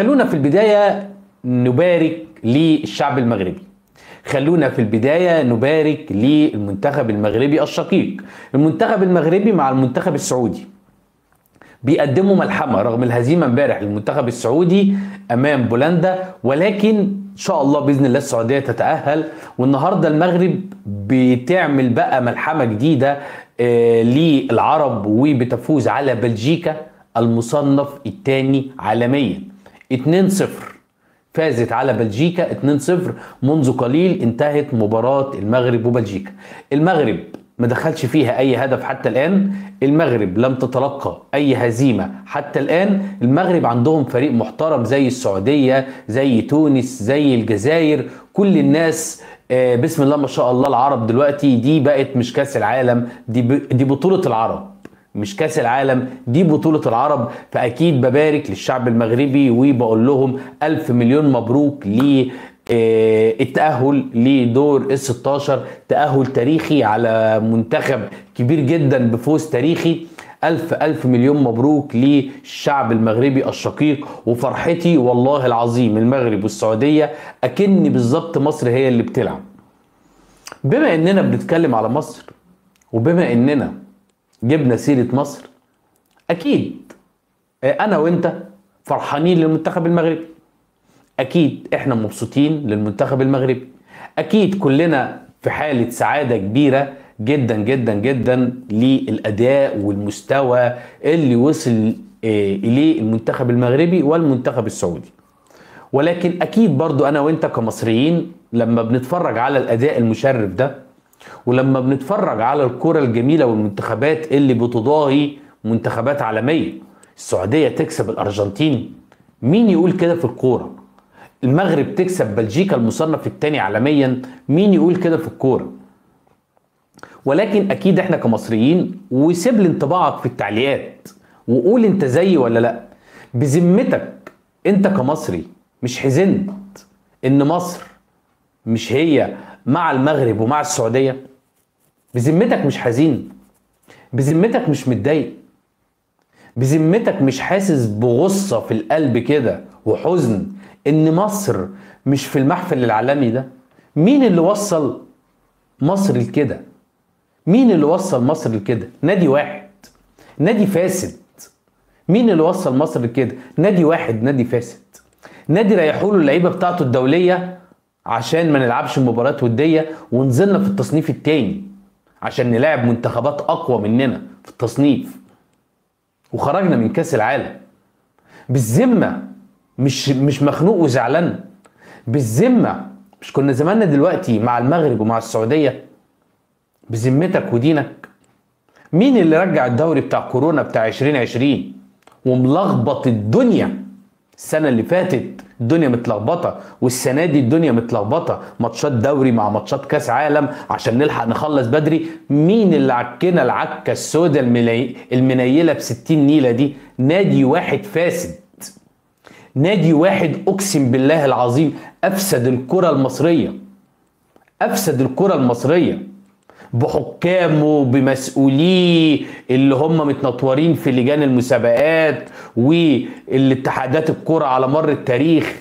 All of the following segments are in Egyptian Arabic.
خلونا في البدايه نبارك للشعب المغربي خلونا في البداية نبارك للمنتخب المغربي الشقيق المنتخب المغربي مع المنتخب السعودي بيقدموا ملحمة رغم الهزيمة امبارح للمنتخب السعودي أمام بولندا ولكن إن شاء الله بإذن الله السعودية تتأهل والنهاردة المغرب بتعمل بقى ملحمة جديدة آه، للعرب وبتفوز على بلجيكا المصنف الثاني عالميا 2-0 فازت على بلجيكا 2-0 منذ قليل انتهت مباراة المغرب وبلجيكا المغرب ما دخلش فيها اي هدف حتى الان المغرب لم تتلقى اي هزيمة حتى الان المغرب عندهم فريق محترم زي السعودية زي تونس زي الجزائر كل الناس آه، بسم الله ما شاء الله العرب دلوقتي دي بقت مش كاس العالم دي ب- دي بطولة العرب مش كاس العالم دي بطولة العرب فأكيد ببارك للشعب المغربي وبقول لهم ألف مليون مبروك ل آه، التأهل لدور ال 16 تأهل تاريخي على منتخب كبير جدا بفوز تاريخي ألف ألف مليون مبروك للشعب المغربي الشقيق وفرحتي والله العظيم المغرب والسعودية أكن بالظبط مصر هي اللي بتلعب بما إننا بنتكلم على مصر وبما إننا جبنا سيرة مصر أكيد أنا وأنت فرحانين للمنتخب المغربي أكيد إحنا مبسوطين للمنتخب المغربي أكيد كلنا في حالة سعادة كبيرة جدا جدا جدا للأداء والمستوى اللي وصل آه، إليه المنتخب المغربي والمنتخب السعودي ولكن اكيد برضو انا وانت كمصريين لما بنتفرج على الاداء المشرف ده ولما بنتفرج على الكرة الجميلة والمنتخبات اللي بتضاهي منتخبات عالمية السعودية تكسب الارجنتين مين يقول كده في الكورة المغرب تكسب بلجيكا المصنف الثاني عالميا مين يقول كده في الكورة ولكن اكيد احنا كمصريين وسيب لي انطباعك في التعليقات وقول انت زيي ولا لا بذمتك انت كمصري مش حزنت ان مصر مش هي مع المغرب ومع السعودية بذمتك مش حزين بذمتك مش متضايق بذمتك مش حاسس بغصة في القلب كده وحزن ان مصر مش في المحفل العالمي ده مين اللي وصل مصر لكده مين اللي وصل مصر لكده نادي واحد نادي فاسد مين اللي وصل مصر لكده نادي واحد نادي فاسد نادي ريحوا له اللعيبه بتاعته الدوليه عشان ما نلعبش مباريات وديه ونزلنا في التصنيف التاني عشان نلاعب منتخبات اقوى مننا في التصنيف وخرجنا من كاس العالم بالذمه مش مش مخنوق وزعلان بالذمه مش كنا زماننا دلوقتي مع المغرب ومع السعوديه بذمتك ودينك مين اللي رجع الدوري بتاع كورونا بتاع 2020 وملخبط الدنيا السنه اللي فاتت الدنيا متلخبطه والسنه دي الدنيا متلخبطه ماتشات دوري مع ماتشات كاس عالم عشان نلحق نخلص بدري مين اللي عكنا العكه السوداء المني... المنيله ب 60 نيله دي نادي واحد فاسد نادي واحد اقسم بالله العظيم افسد الكره المصريه افسد الكره المصريه بحكامه بمسؤوليه اللي هم متنطورين في لجان المسابقات والاتحادات الكرة على مر التاريخ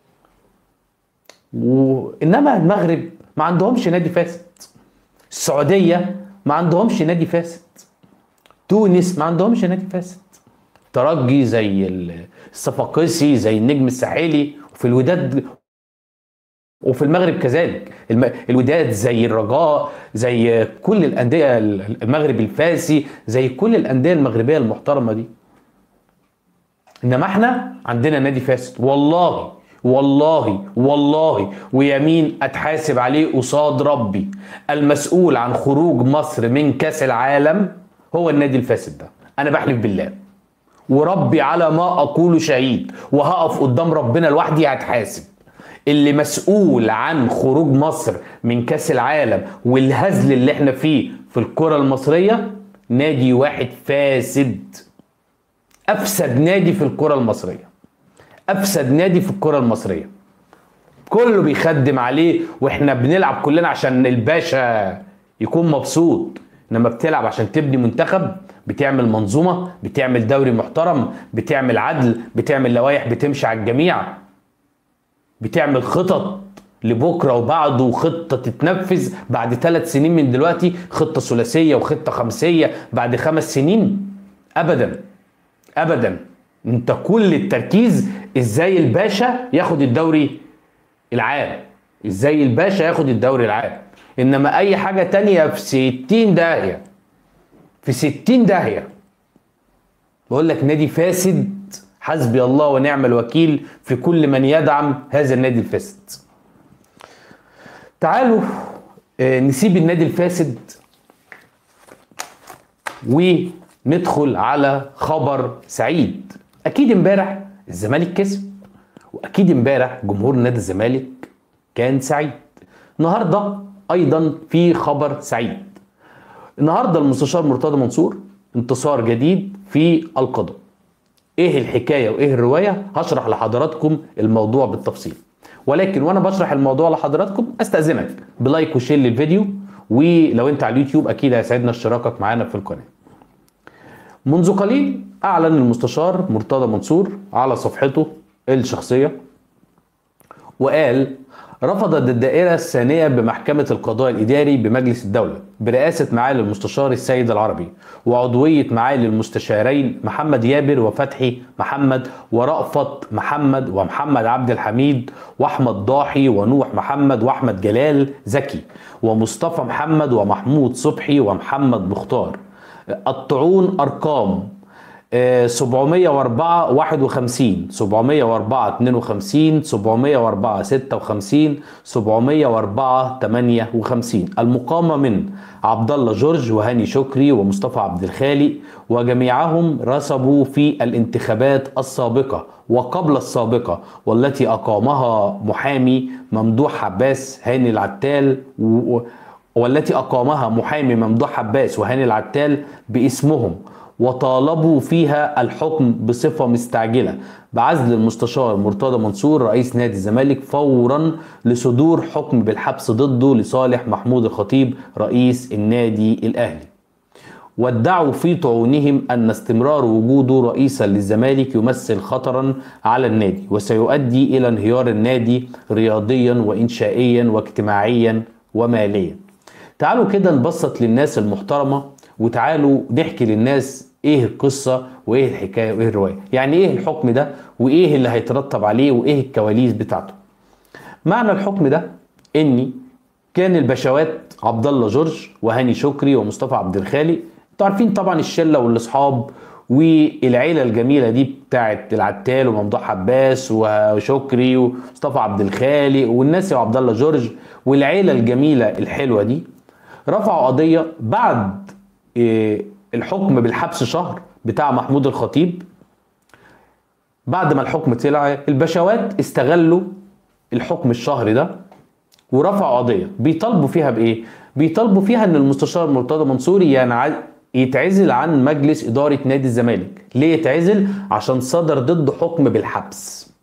وانما المغرب ما عندهمش نادي فاسد السعودية ما عندهمش نادي فاسد تونس ما عندهمش نادي فاسد ترجي زي الصفاقسي زي النجم الساحلي وفي الوداد وفي المغرب كذلك الم... الوداد زي الرجاء زي كل الانديه المغرب الفاسي زي كل الانديه المغربيه المحترمه دي انما احنا عندنا نادي فاسد والله والله والله ويمين اتحاسب عليه قصاد ربي المسؤول عن خروج مصر من كاس العالم هو النادي الفاسد ده انا بحلف بالله وربي على ما اقول شهيد وهقف قدام ربنا لوحدي هتحاسب اللي مسؤول عن خروج مصر من كاس العالم والهزل اللي احنا فيه في الكرة المصرية نادي واحد فاسد افسد نادي في الكرة المصرية افسد نادي في الكرة المصرية كله بيخدم عليه واحنا بنلعب كلنا عشان الباشا يكون مبسوط انما بتلعب عشان تبني منتخب بتعمل منظومه بتعمل دوري محترم بتعمل عدل بتعمل لوائح بتمشي على الجميع بتعمل خطط لبكره وبعده وخطه تتنفذ بعد ثلاث سنين من دلوقتي خطه ثلاثيه وخطه خمسيه بعد خمس سنين ابدا ابدا انت كل التركيز ازاي الباشا ياخد الدوري العام ازاي الباشا ياخد الدوري العام انما اي حاجه تانية في ستين داهيه في ستين داهيه بقول لك نادي فاسد حسبي الله ونعم الوكيل في كل من يدعم هذا النادي الفاسد تعالوا آه، نسيب النادي الفاسد وندخل على خبر سعيد اكيد امبارح الزمالك كسب واكيد امبارح جمهور نادي الزمالك كان سعيد النهارده ايضا في خبر سعيد النهارده المستشار مرتضى منصور انتصار جديد في القضاء ايه الحكايه وايه الروايه هشرح لحضراتكم الموضوع بالتفصيل ولكن وانا بشرح الموضوع لحضراتكم استاذنك بلايك وشير للفيديو ولو انت على اليوتيوب اكيد هيسعدنا اشتراكك معانا في القناه منذ قليل اعلن المستشار مرتضى منصور على صفحته الشخصيه وقال رفضت الدائرة الثانية بمحكمة القضاء الإداري بمجلس الدولة برئاسة معالي المستشار السيد العربي وعضوية معالي المستشارين محمد يابر وفتحي محمد ورأفت محمد ومحمد عبد الحميد وأحمد ضاحي ونوح محمد وأحمد جلال زكي ومصطفى محمد ومحمود صبحي ومحمد مختار الطعون أرقام آه، 704 51 704 52 704 56 704 58 المقامة من عبد الله جورج وهاني شكري ومصطفى عبد الخالق وجميعهم رسبوا في الانتخابات السابقة وقبل السابقة والتي أقامها محامي ممدوح عباس هاني العتال و- والتي أقامها محامي ممدوح عباس وهاني العتال باسمهم وطالبوا فيها الحكم بصفة مستعجلة بعزل المستشار مرتضى منصور رئيس نادي الزمالك فورا لصدور حكم بالحبس ضده لصالح محمود الخطيب رئيس النادي الأهلي وادعوا في طعونهم أن استمرار وجوده رئيسا للزمالك يمثل خطرا على النادي وسيؤدي إلى انهيار النادي رياضيا وإنشائيا واجتماعيا وماليا تعالوا كده نبسط للناس المحترمة وتعالوا نحكي للناس ايه القصة وايه الحكاية وايه الرواية يعني ايه الحكم ده وايه اللي هيترتب عليه وايه الكواليس بتاعته معنى الحكم ده اني كان البشوات عبد الله جورج وهاني شكري ومصطفى عبد الخالق انتوا عارفين طبعا الشله والاصحاب والعيله الجميله دي بتاعت العتال وممدوح عباس وشكري ومصطفى عبد الخالق والناس وعبد الله جورج والعيله الجميله الحلوه دي رفعوا قضيه بعد إيه، الحكم بالحبس شهر بتاع محمود الخطيب بعد ما الحكم طلع البشوات استغلوا الحكم الشهري ده ورفعوا قضيه بيطالبوا فيها بايه؟ بيطالبوا فيها ان المستشار مرتضى منصور ينع- يتعزل عن مجلس اداره نادي الزمالك، ليه يتعزل؟ عشان صدر ضده حكم بالحبس.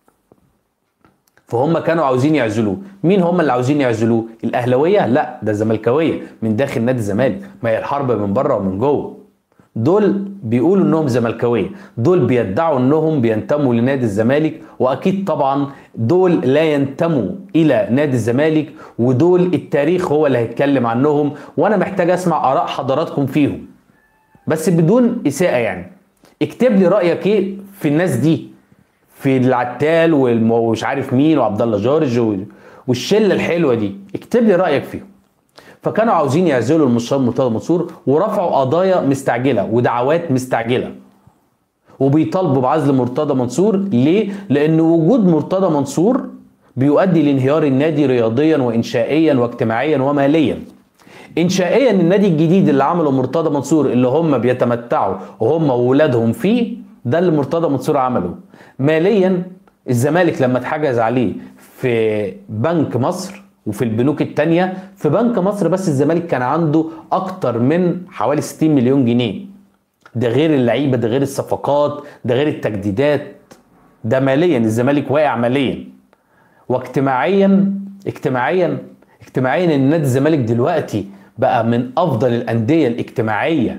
فهم كانوا عاوزين يعزلوه، مين هم اللي عاوزين يعزلوه؟ الاهلاويه؟ لا ده الزملكاويه من داخل نادي الزمالك، ما هي الحرب من بره ومن جوه. دول بيقولوا انهم زملكاويه دول بيدعوا انهم بينتموا لنادي الزمالك واكيد طبعا دول لا ينتموا الى نادي الزمالك ودول التاريخ هو اللي هيتكلم عنهم وانا محتاج اسمع اراء حضراتكم فيهم بس بدون اساءه يعني اكتب لي رايك ايه في الناس دي في العتال والم- ومش عارف مين وعبد الله جورج و- والشله الحلوه دي اكتب لي رايك فيهم فكانوا عاوزين يعزلوا المستشار مرتضى منصور ورفعوا قضايا مستعجله ودعوات مستعجله وبيطالبوا بعزل مرتضى منصور ليه؟ لان وجود مرتضى منصور بيؤدي لانهيار النادي رياضيا وانشائيا واجتماعيا وماليا. انشائيا النادي الجديد اللي عمله مرتضى منصور اللي هم بيتمتعوا وهم وولادهم فيه ده اللي مرتضى منصور عمله. ماليا الزمالك لما اتحجز عليه في بنك مصر وفي البنوك التانية في بنك مصر بس الزمالك كان عنده اكتر من حوالي 60 مليون جنيه ده غير اللعيبه ده غير الصفقات ده غير التجديدات ده ماليا الزمالك واقع ماليا واجتماعيا اجتماعيا اجتماعيا ان نادي الزمالك دلوقتي بقى من افضل الانديه الاجتماعيه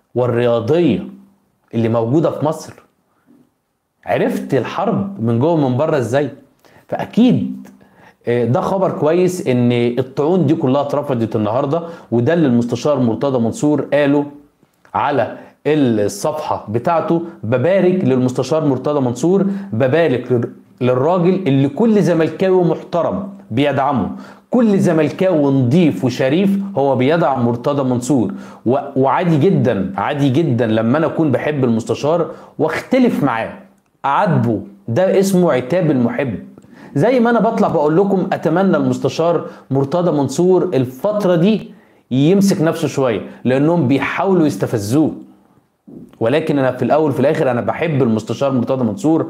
والرياضيه اللي موجوده في مصر عرفت الحرب من جوه ومن بره ازاي فاكيد آه، ده خبر كويس ان الطعون دي كلها اترفضت النهارده وده اللي المستشار مرتضى منصور قاله على الصفحه بتاعته ببارك للمستشار مرتضى منصور ببارك لل- للراجل اللي كل زملكاوي محترم بيدعمه كل زملكاوي نضيف وشريف هو بيدعم مرتضى منصور و- وعادي جدا عادي جدا لما انا اكون بحب المستشار واختلف معاه اعاتبه ده اسمه عتاب المحب زي ما انا بطلع بقول لكم اتمنى المستشار مرتضى منصور الفتره دي يمسك نفسه شويه لانهم بيحاولوا يستفزوه ولكن انا في الاول في الاخر انا بحب المستشار مرتضى منصور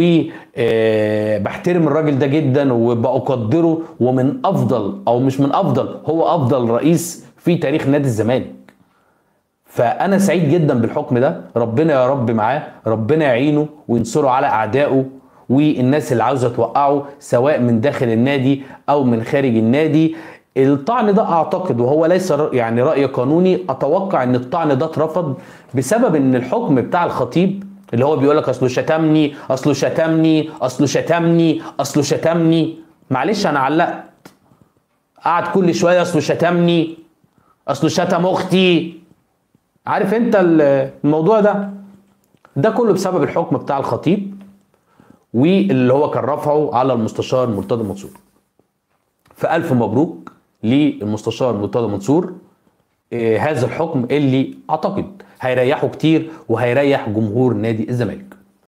وبحترم الراجل ده جدا وبقدره ومن افضل او مش من افضل هو افضل رئيس في تاريخ نادي الزمالك فانا سعيد جدا بالحكم ده ربنا يا رب معاه ربنا يعينه وينصره على اعدائه والناس اللي عاوزه توقعه سواء من داخل النادي او من خارج النادي الطعن ده اعتقد وهو ليس ر- يعني راي قانوني اتوقع ان الطعن ده اترفض بسبب ان الحكم بتاع الخطيب اللي هو بيقول لك اصله شتمني اصله شتمني اصله شتمني اصله شتمني معلش انا علقت قعد كل شويه اصله شتمني اصله شتم اختي عارف انت ال- الموضوع ده ده كله بسبب الحكم بتاع الخطيب واللي هو كان رفعه على المستشار مرتضى منصور فألف مبروك للمستشار مرتضى منصور آه، هذا الحكم اللي اعتقد هيريحه كتير وهيريح جمهور نادي الزمالك